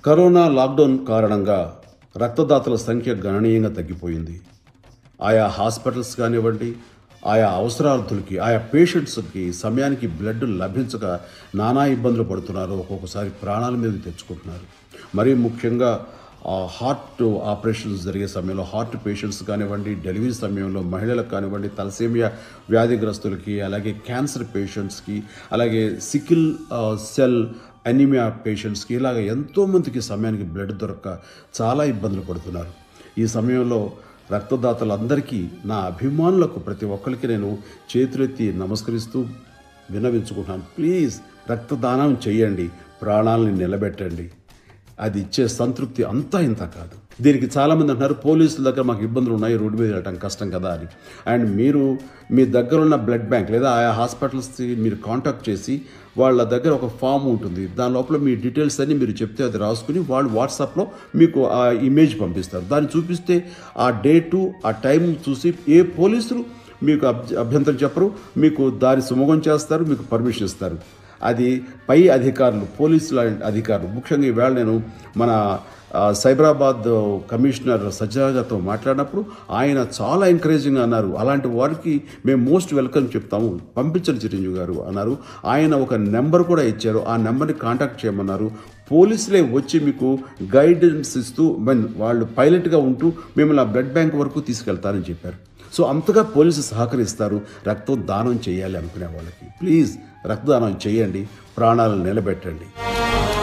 corona lockdown కారణంగా రక్తదాతల సంఖ్య గణనీయంగా తగ్గిపోయింది ఆయా హాస్పిటల్స్ కానివ్వండి ఆయా అవసరార్థులకి ఆయా పేషెంట్స్కి సమయానికి బ్లడ్ లభించక నానా ఇబ్బందులు పడుతున్నారు ఒక్కొక్కసారి ప్రాణాల మీద తెచ్చుకుంటున్నారు మరీ ముఖ్యంగా ఆ హార్ట్ ఆపరేషన్స్ జరిగే సమయంలో హార్ట్ పేషెంట్స్ కానివ్వండి డెలివరీ సమయంలో మహిళలకు కానివ్వండి తలసేమియా వ్యాధిగ్రస్తులకి అలాగే క్యాన్సర్ పేషెంట్స్కి అలాగే సికిల్ ఆ, సెల్ అనిమియా పేషెంట్స్కి ఇలాగ ఎంతోమందికి సమయానికి బ్లడ్ దొరక్క చాలా ఇబ్బందులు పడుతున్నారు ఈ సమయంలో రక్తదాతలందరికీ నా అభిమానులకు ప్రతి ఒక్కరికి నేను చేతులెత్తి నమస్కరిస్తూ విన్నవించుకుంటున్నాను ప్లీజ్ రక్తదానం చేయండి ప్రాణాలని నిలబెట్టండి అది ఇచ్చే సంతృప్తి అంతా ఇంత కాదు దీనికి చాలామంది అంటున్నారు పోలీసుల దగ్గర మాకు ఇబ్బందులు ఉన్నాయి రోడ్డు మీద వెళ్ళటం కష్టం కదా అని అండ్ మీరు మీ దగ్గర ఉన్న బ్లడ్ బ్యాంక్ లేదా ఆయా హాస్పిటల్స్కి మీరు కాంటాక్ట్ చేసి వాళ్ళ దగ్గర ఒక ఫామ్ ఉంటుంది దాని లోపల మీ డీటెయిల్స్ అన్ని మీరు చెప్తే అది రాసుకుని వాళ్ళు వాట్సాప్లో మీకు ఆ ఇమేజ్ పంపిస్తారు దాన్ని చూపిస్తే ఆ డేటు ఆ టైం చూసి ఏ పోలీసులు మీకు అభ్య- అభ్యంతరం చెప్పరు మీకు దారి సుమగం చేస్తారు మీకు పర్మిషన్ ఇస్తారు అది పై అధికారులు పోలీసుల అధికారులు ముఖ్యంగా ఈవేళ నేను మన ఆ, సైబరాబాద్ కమిషనర్ సజ్జరాజాతో మాట్లాడినప్పుడు ఆయన చాలా ఎంకరేజింగ్ అన్నారు అలాంటి వారికి మేము మోస్ట్ వెల్కమ్ చెప్తాము పంపించండి చిరంజీవి గారు అన్నారు ఆయన ఒక నెంబర్ కూడా ఇచ్చారు ఆ నెంబర్ని కాంటాక్ట్ చేయమన్నారు పోలీసులే వచ్చి మీకు గైడెన్స్ ఇస్తూ మీన్ వాళ్ళు పైలట్గా ఉంటూ మిమ్మల్ని ఆ బ్లడ్ బ్యాంక్ వరకు తీసుకెళ్తారని చెప్పారు సో అంతగా పోలీసు సహకరిస్తారు రక్తం దానం చేయాలి అనుకునే వాళ్ళకి ప్లీజ్ రక్తదానం చేయండి ప్రాణాలను నిలబెట్టండి